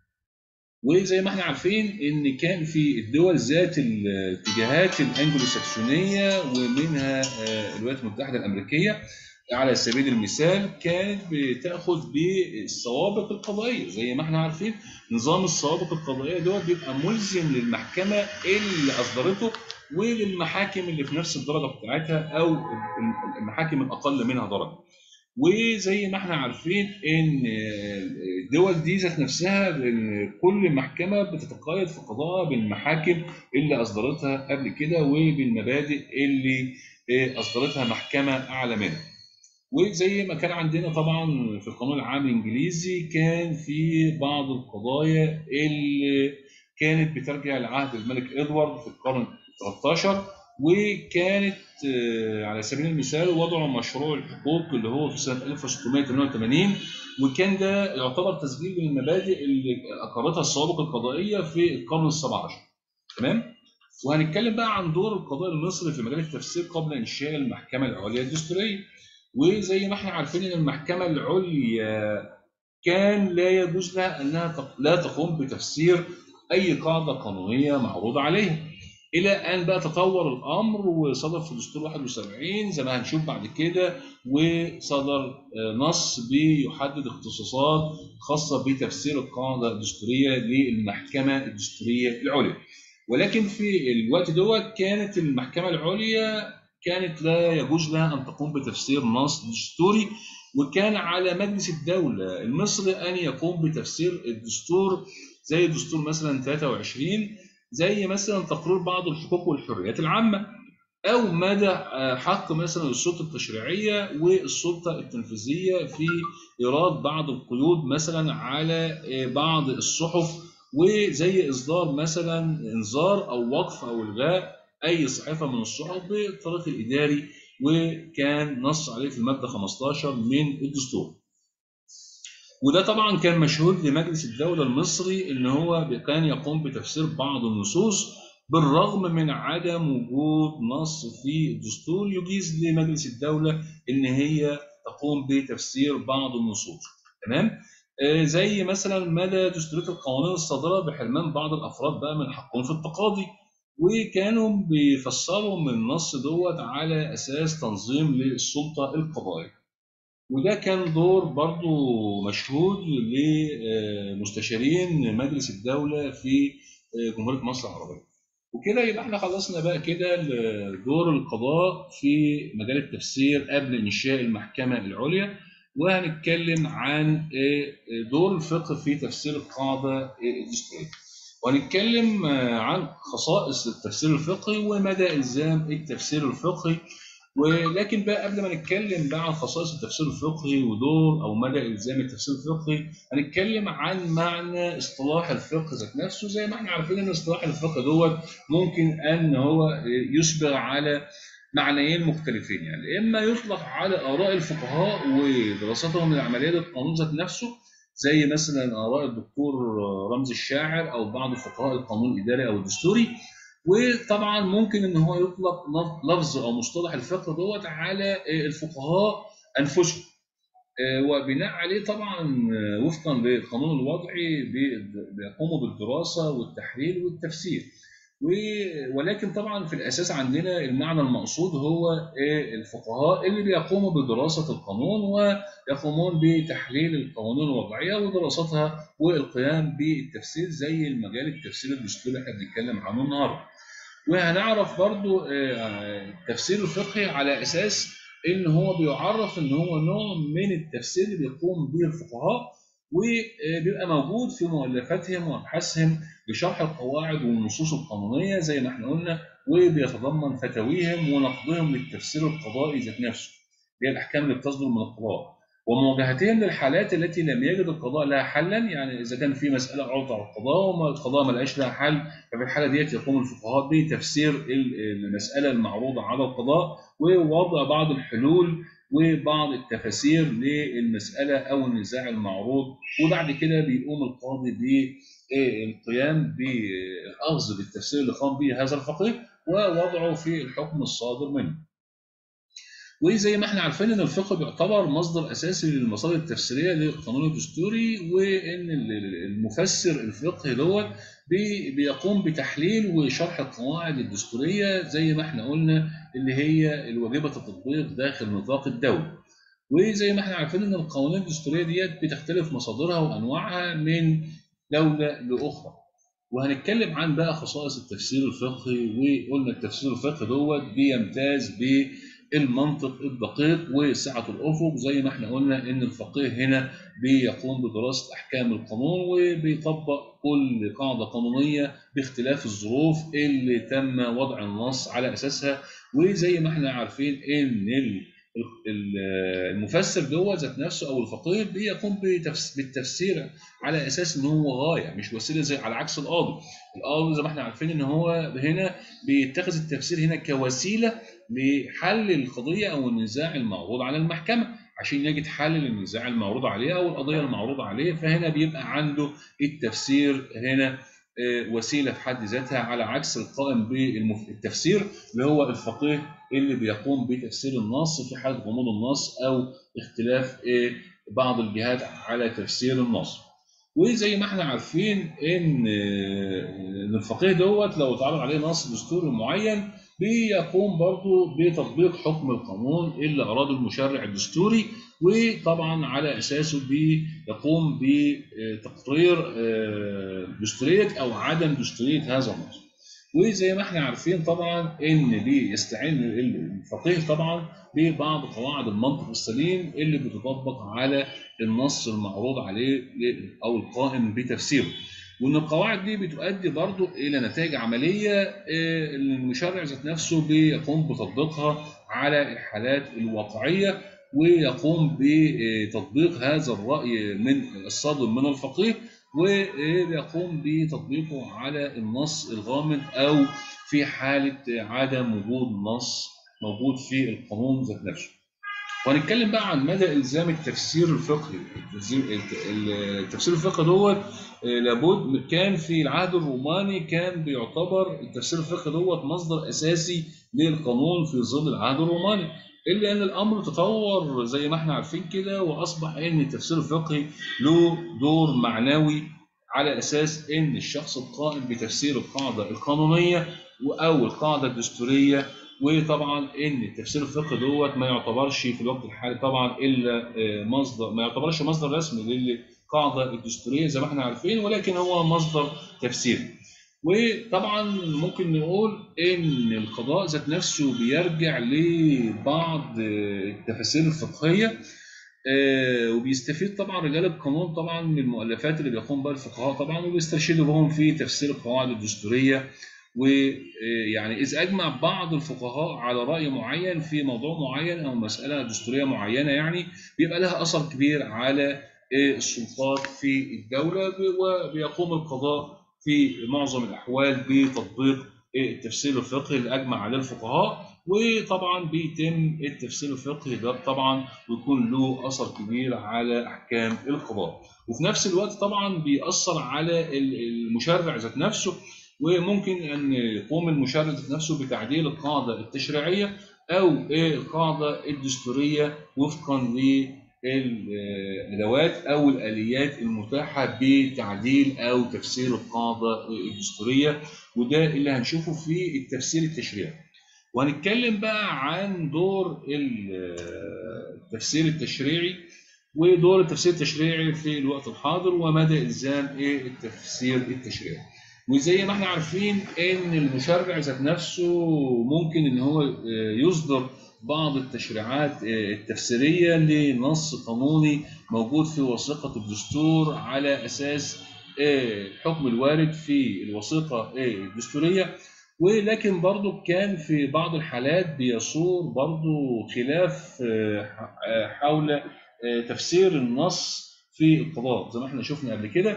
وزي ما احنا عارفين ان كان في الدول ذات الاتجاهات الانجلو ساكسونيه ومنها الولايات المتحده الامريكيه على سبيل المثال كانت بتاخذ بالسوابق القضائيه زي ما احنا عارفين نظام السوابق القضائيه دوت بيبقى ملزم للمحكمه اللي اصدرته وللمحاكم اللي في نفس الدرجه بتاعتها او المحاكم الاقل منها درجه. وزي ما احنا عارفين ان الدول دي ذات نفسها كل محكمه بتتقيد في قضائها بالمحاكم اللي اصدرتها قبل كده وبالمبادئ اللي اصدرتها محكمه اعلى منها. وزي ما كان عندنا طبعا في القانون العام الانجليزي كان في بعض القضايا اللي كانت بترجع لعهد الملك ادوارد في القرن 13 وكانت على سبيل المثال وضعوا مشروع الحقوق اللي هو في سنه 1688 وكان ده يعتبر تسجيل من المبادئ اللي اقرتها السوابق القضائيه في القرن ال 17 تمام؟ وهنتكلم بقى عن دور القضاء المصري في مجال التفسير قبل انشاء المحكمه العليا الدستوريه وزي ما احنا عارفين ان المحكمه العليا كان لا يجوز لها انها لا تقوم بتفسير اي قاعده قانونيه معروضه عليها الى ان بقى تطور الامر وصدر في دستور 71 زي ما هنشوف بعد كده وصدر نص بيحدد اختصاصات خاصه بتفسير القاعده الدستوريه للمحكمه الدستوريه العليا ولكن في الوقت دوت كانت المحكمه العليا كانت لا يجوز لها ان تقوم بتفسير نص دستوري وكان على مجلس الدوله المصري ان يقوم بتفسير الدستور زي دستور مثلا 23 زي مثلا تقرير بعض الحقوق والحريات العامه او مدى حق مثلا السلطه التشريعيه والسلطه التنفيذيه في ايراد بعض القيود مثلا على بعض الصحف وزي اصدار مثلا انذار او وقف او الغاء اي صحيفه من الصحف بالطريق الاداري وكان نص عليه في الماده 15 من الدستور. وده طبعا كان مشهود لمجلس الدوله المصري ان هو كان يقوم بتفسير بعض النصوص بالرغم من عدم وجود نص في الدستور يجيز لمجلس الدوله ان هي تقوم بتفسير بعض النصوص تمام آه زي مثلا مدى دستوريه القوانين الصادره بحرمان بعض الافراد بقى من حقهم في التقاضي وكانوا بيفسروا من النص دوت على اساس تنظيم للسلطه القضائيه وده كان دور برضو مشهود لمستشارين مجلس الدوله في جمهوريه مصر العربيه وكده يبقى احنا خلصنا بقى كده دور القضاء في مجال التفسير قبل انشاء المحكمه العليا وهنتكلم عن دور الفقه في تفسير القاعده الدستوريه. وهنتكلم عن خصائص التفسير الفقهي ومدى الزام التفسير الفقهي ولكن بقى قبل ما نتكلم بقى عن خصائص التفسير الفقهي ودور او مدى الزام التفسير الفقهي هنتكلم عن معنى اصطلاح الفقه ذات نفسه زي ما احنا عارفين ان اصطلاح الفقه دوت ممكن ان هو يشبه على معنيين مختلفين يعني اما يطلق على اراء الفقهاء ودراستهم العمليه للقانون ذات نفسه زي مثلا اراء الدكتور رمزي الشاعر او بعض فقهاء القانون الاداري او الدستوري وطبعا ممكن ان هو يطلق لفظ او مصطلح الفقه دوت على الفقهاء انفسهم وبناء عليه طبعا وفقا للقانون الوضعي بيقوموا بالدراسه والتحليل والتفسير ولكن طبعا في الاساس عندنا المعنى المقصود هو الفقهاء اللي بيقوموا بدراسه القانون ويقومون بتحليل القوانين الوضعيه ودراستها والقيام بالتفسير زي المجال التفسير الدستوري اللي احنا بنتكلم عنه النهارده. وهنعرف برضو التفسير الفقهي على اساس ان هو بيعرف ان هو نوع من التفسير اللي بيقوم به الفقهاء وبيبقى موجود في مؤلفاتهم وابحاثهم بشرح القواعد والنصوص القانونيه زي ما احنا قلنا وبيتضمن فتاويهم ونقدهم للتفسير القضائي ذات نفسه هي الاحكام اللي بتصدر من القضاء ومواجهتهم للحالات التي لم يجد القضاء لها حلا يعني اذا كان في مساله عرضت على القضاء والقضاء ما لقاش لها حل ففي الحاله ديت يقوم الفقهاء بتفسير المساله المعروضه على القضاء ووضع بعض الحلول وبعض التفاسير للمساله او النزاع المعروض وبعد كده بيقوم القاضي بالقيام بالاخذ بالتفسير اللي قام به هذا الفقيه ووضعه في الحكم الصادر منه. وزي ما احنا عارفين ان الفقه بيعتبر مصدر اساسي للمصادر التفسيريه للقانون الدستوري وان المفسر الفقهي دوت بيقوم بتحليل وشرح القواعد الدستوريه زي ما احنا قلنا اللي هي الواجبه التطبيق داخل نطاق الدوله. وزي ما احنا عارفين ان القوانين الدستوريه ديت بتختلف مصادرها وانواعها من دوله لاخرى. وهنتكلم عن بقى خصائص التفسير الفقهي وقلنا التفسير الفقهي دوت بيمتاز ب المنطق الدقيق وسعة الأفق زي ما احنا قلنا إن الفقيه هنا بيقوم بدراسة أحكام القانون وبيطبق كل قاعدة قانونية باختلاف الظروف اللي تم وضع النص على أساسها وزي ما احنا عارفين إن المفسر جوه ذات نفسه او الفقيه بيقوم بالتفسير على اساس ان هو غايه مش وسيله زي على عكس القاضي القاضي زي ما احنا عارفين ان هو هنا بيتخذ التفسير هنا كوسيله لحل القضيه او النزاع المعروض على المحكمه عشان يجد حل للنزاع المعروض عليه او القضيه المعروضه عليه فهنا بيبقى عنده التفسير هنا وسيله في حد ذاتها على عكس القائم بالتفسير اللي هو الفقيه اللي بيقوم بتفسير النص في حاله غموض النص او اختلاف بعض الجهات على تفسير النص. وزي ما احنا عارفين ان الفقيه دوت لو اتعرض عليه نص دستوري معين بيقوم برضه بتطبيق حكم القانون اللي اراده المشرع الدستوري وطبعا على اساسه بيقوم بتقرير دستوريه او عدم دستوريه هذا النص. وزي ما احنا عارفين طبعا ان بيستعين الفقيه طبعا ببعض قواعد المنطق السليم اللي بتطبق على النص المعروض عليه او القائم بتفسيره. وان القواعد دي بتؤدي برضو الى نتائج عمليه المشرع ذات نفسه بيقوم بتطبيقها على الحالات الواقعيه ويقوم بتطبيق هذا الراي من الصادر من الفقيه ويقوم بتطبيقه على النص الغامض او في حاله عدم وجود نص موجود في القانون ذات نفسه. وهنتكلم بقى عن مدى الزام التفسير الفقهي التفسير الفقهي دوت لابد كان في العهد الروماني كان بيعتبر التفسير الفقهي دوت مصدر اساسي للقانون في ظل العهد الروماني الا ان الامر تطور زي ما احنا عارفين كده واصبح ان التفسير الفقهي له دور معنوي على اساس ان الشخص القائم بتفسير القاعده القانونيه او القاعده الدستوريه وطبعا ان التفسير الفقهي دوت ما يعتبرش في الوقت الحالي طبعا الا مصدر ما يعتبرش مصدر رسمي للقاعده الدستوريه زي ما احنا عارفين ولكن هو مصدر تفسيري. وطبعا ممكن نقول ان القضاء ذات نفسه بيرجع لبعض التفاسير الفقهيه آه، وبيستفيد طبعا رجال القانون طبعا من المؤلفات اللي بيقوم بها الفقهاء طبعا وبيسترشدوا بهم في تفسير القواعد الدستوريه ويعني اذا اجمع بعض الفقهاء على راي معين في موضوع معين او مساله دستوريه معينه يعني بيبقى لها اثر كبير على السلطات في الدوله وبيقوم القضاء في معظم الاحوال بتطبيق التفسير الفقهي اللي اجمع عليه الفقهاء وطبعا بيتم التفسير الفقهي ده طبعا ويكون له اثر كبير على احكام القضاء وفي نفس الوقت طبعا بيأثر على المشرع ذات نفسه وممكن ان يقوم المشرع ذات نفسه بتعديل القاعده التشريعيه او القاعده الدستوريه وفقا للادوات او الاليات المتاحه بتعديل او تفسير القاعده الدستوريه وده اللي هنشوفه في التفسير التشريعي. وهنتكلم بقى عن دور التفسير التشريعي ودور التفسير التشريعي في الوقت الحاضر ومدى الزام ايه التفسير التشريعي. وزي ما احنا عارفين ان المشرع ذات نفسه ممكن ان هو يصدر بعض التشريعات التفسيريه لنص قانوني موجود في وثيقه الدستور على اساس الحكم الوارد في الوثيقه الدستوريه ولكن برضو كان في بعض الحالات بيصور برضو خلاف حول تفسير النص في القضاء زي ما احنا شفنا قبل كده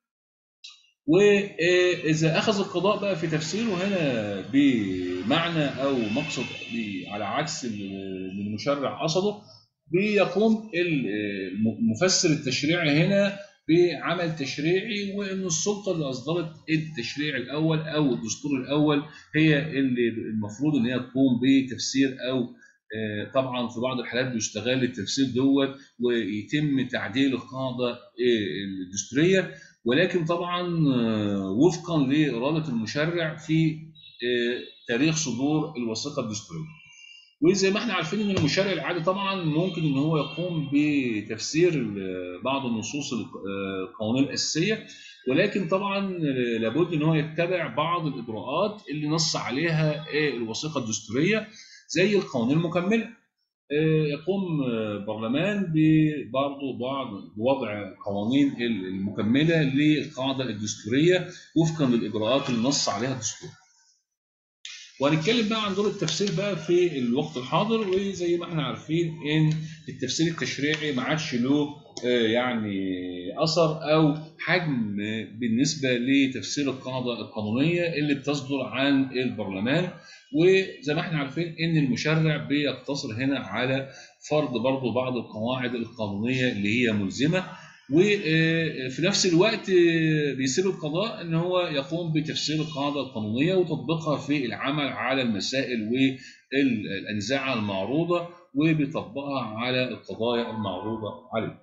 واذا اخذ القضاء بقى في تفسيره هنا بمعنى او مقصد على عكس اللي المشرع قصده بيقوم المفسر التشريعي هنا بعمل تشريعي وان السلطه اللي اصدرت التشريع الاول او الدستور الاول هي اللي المفروض ان هي تقوم بتفسير او طبعا في بعض الحالات بيستغل التفسير دوت ويتم تعديل القاعده الدستوريه ولكن طبعا وفقا لاراده المشرع في تاريخ صدور الوثيقه الدستوريه. وزي ما احنا عارفين ان المشرع العادي طبعا ممكن ان هو يقوم بتفسير بعض النصوص القانونيه الاساسيه ولكن طبعا لابد ان هو يتبع بعض الاجراءات اللي نص عليها الوثيقه الدستوريه زي القوانين المكمله. يقوم برلمان برضه بعض بوضع قوانين المكمله للقاعده الدستوريه وفقا للاجراءات اللي نص عليها الدستور. وهنتكلم بقى عن دور التفسير بقى في الوقت الحاضر وزي ما احنا عارفين ان التفسير التشريعي ما عادش له يعني اثر او حجم بالنسبه لتفسير القاعده القانونيه اللي بتصدر عن البرلمان وزي ما احنا عارفين ان المشرع بيقتصر هنا على فرض برضه بعض القواعد القانونيه اللي هي ملزمه وفي نفس الوقت بيسيب القضاء ان هو يقوم بتفسير القاعده القانونيه وتطبيقها في العمل على المسائل والانزاعه المعروضه وبيطبقها على القضايا المعروضه عليه.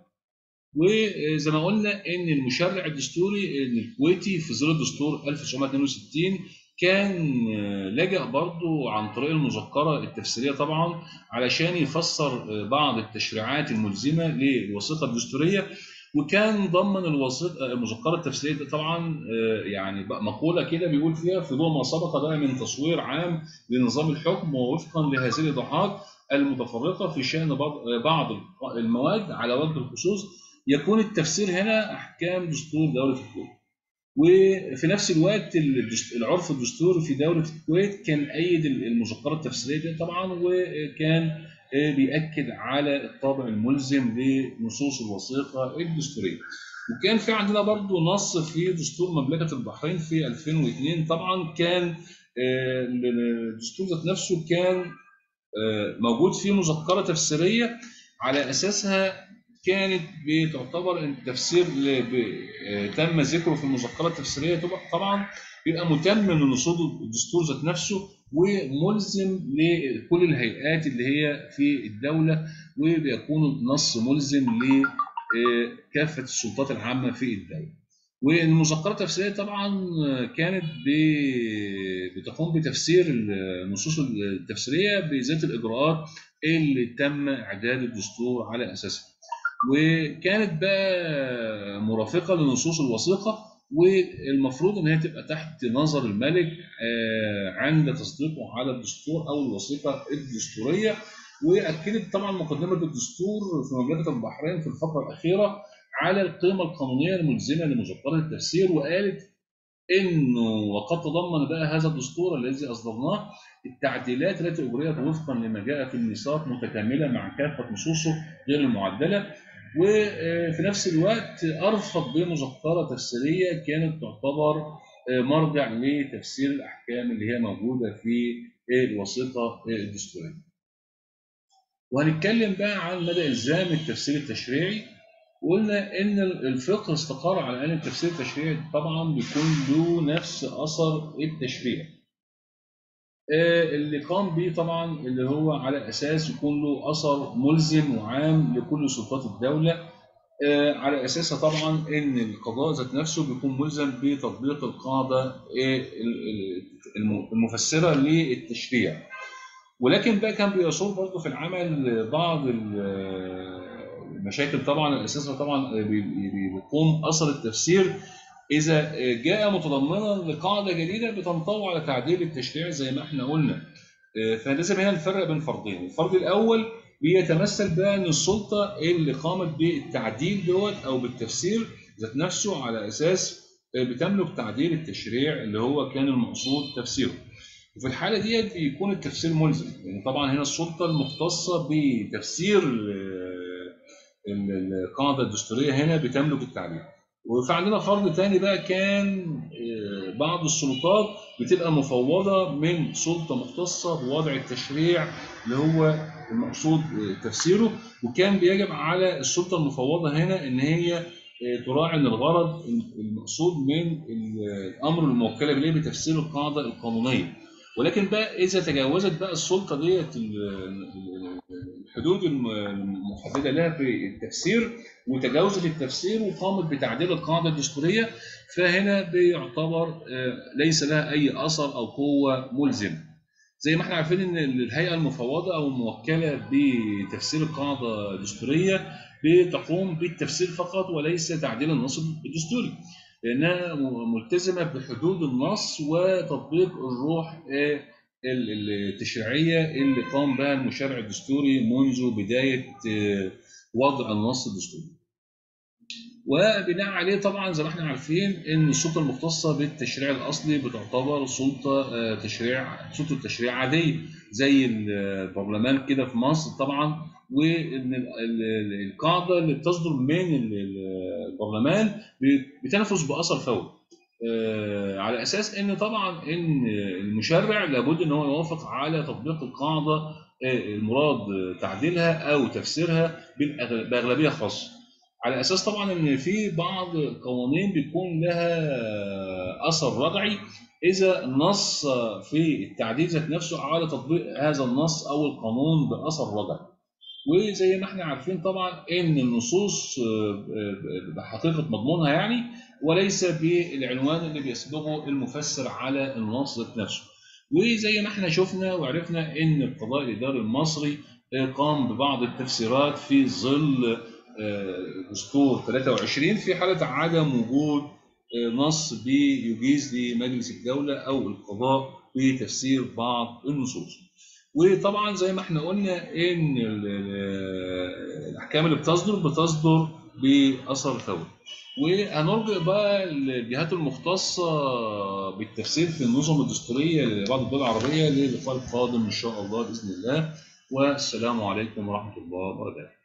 وزي ما قلنا ان المشرع الدستوري الكويتي في ظل دستور 1962 كان لجأ برضه عن طريق المذكرة التفسيرية طبعا علشان يفسر بعض التشريعات الملزمة للوثيقة الدستورية وكان ضمن الوثيقة المذكرة التفسيرية طبعا يعني مقولة كده بيقول فيها في ضوء ما سبق ده من تصوير عام لنظام الحكم ووفقا لهذه الإيضاحات المتفرقة في شأن بعض المواد على وجه الخصوص يكون التفسير هنا أحكام دستور دولة الكويت. وفي نفس الوقت العرف الدستوري في دوله الكويت كان ايد المذكره التفسيريه دي طبعا وكان بيأكد على الطابع الملزم لنصوص الوثيقه الدستوريه. وكان في عندنا برضو نص في دستور مملكه البحرين في 2002 طبعا كان الدستور ذات نفسه كان موجود فيه مذكره تفسيريه على اساسها كانت بتعتبر ان التفسير اللي تم ذكره في المذكره التفسيريه طبعا بيبقى متمم لنصوص الدستور ذات نفسه وملزم لكل الهيئات اللي هي في الدوله وبيكون النص ملزم لكافه السلطات العامه في الدوله. والمذكره التفسيريه طبعا كانت بتقوم بتفسير النصوص التفسيريه بذات الاجراءات اللي تم اعداد الدستور على اساسها. وكانت بقى مرافقه لنصوص الوثيقه والمفروض ان هي تبقى تحت نظر الملك عند تصديقه على الدستور او الوثيقه الدستوريه واكدت طبعا مقدمه الدستور في مملكه البحرين في الفقره الاخيره على القيمه القانونيه الملزمه لمذكره التفسير وقالت انه وقد تضمن بقى هذا الدستور الذي اصدرناه التعديلات التي اجريت وفقا لما جاء في الميثاق متكامله مع كافه نصوصه غير المعدله وفي نفس الوقت ارفض بمذكره تفسيريه كانت تعتبر مرجع لتفسير الاحكام اللي هي موجوده في الوثيقه الدستوريه. وهنتكلم بقى عن مدى الزام التفسير التشريعي وقلنا ان الفقه استقر على ان التفسير التشريعي طبعا بيكون له نفس اثر التشريع. اللي قام به طبعا اللي هو على اساس يكون له اثر ملزم وعام لكل سلطات الدوله على اساسها طبعا ان القضاء ذات نفسه بيكون ملزم بتطبيق القاعده المفسره للتشريع ولكن بقى كان بيصور برضه في العمل بعض المشاكل طبعا الاساسيه طبعا بيقوم اثر التفسير اذا جاء متضمنا لقاعده جديده بتنطوي على تعديل التشريع زي ما احنا قلنا فلازم هنا نفرق بين فرضين الفرض الاول بيتمثل بقى ان السلطه اللي قامت بالتعديل دوت او بالتفسير ذات نفسه على اساس بتملك تعديل التشريع اللي هو كان المقصود تفسيره وفي الحاله ديت بيكون التفسير ملزم لان يعني طبعا هنا السلطه المختصه بتفسير القاعده الدستوريه هنا بتملك التعديل وفي عندنا فرض تاني بقى كان بعض السلطات بتبقى مفوضه من سلطه مختصه بوضع التشريع اللي هو المقصود تفسيره وكان بيجب على السلطه المفوضه هنا ان هي تراعي ان الغرض المقصود من الامر الموكله اليه بتفسير القاعده القانونيه ولكن بقى اذا تجاوزت بقى السلطه ديت الحدود المحدده لها في التفسير وتجاوزت التفسير وقامت بتعديل القاعده الدستوريه فهنا بيعتبر ليس لها اي اثر او قوه ملزمه. زي ما احنا عارفين ان الهيئه المفوضه او الموكله بتفسير القاعده الدستوريه بتقوم بالتفسير فقط وليس تعديل النص الدستوري لانها ملتزمه بحدود النص وتطبيق الروح التشريعيه اللي قام بها المشرع الدستوري منذ بدايه وضع النص الدستوري. وبناء عليه طبعا زي ما احنا عارفين ان السلطه المختصه بالتشريع الاصلي بتعتبر سلطه تشريع سلطه تشريع عاديه زي البرلمان كده في مصر طبعا وان القاعده اللي بتصدر من البرلمان بتنفذ باثر فوري. على اساس ان طبعا ان المشرع لابد ان هو يوافق على تطبيق القاعده المراد تعديلها او تفسيرها باغلبيه خاصه. على اساس طبعا ان في بعض القوانين بيكون لها اثر رجعي اذا نص في التعديل ذات نفسه على تطبيق هذا النص او القانون باثر رجعي. وزي ما احنا عارفين طبعا ان النصوص بحقيقه مضمونها يعني وليس بالعنوان اللي بيسبقه المفسر على النص ذات نفسه. وزي ما احنا شفنا وعرفنا ان القضاء الاداري المصري قام ببعض التفسيرات في ظل دستور 23 في حاله عدم وجود نص بيجيز لمجلس الدوله او القضاء بتفسير بعض النصوص. وطبعا زي ما احنا قلنا ان الاحكام اللي بتصدر بتصدر باثر فوري. وهنرجع بقى الجهات المختصه بالتفسير في النظم الدستوريه لبعض الدول العربيه للقاء القادم ان شاء الله باذن الله والسلام عليكم ورحمه الله وبركاته.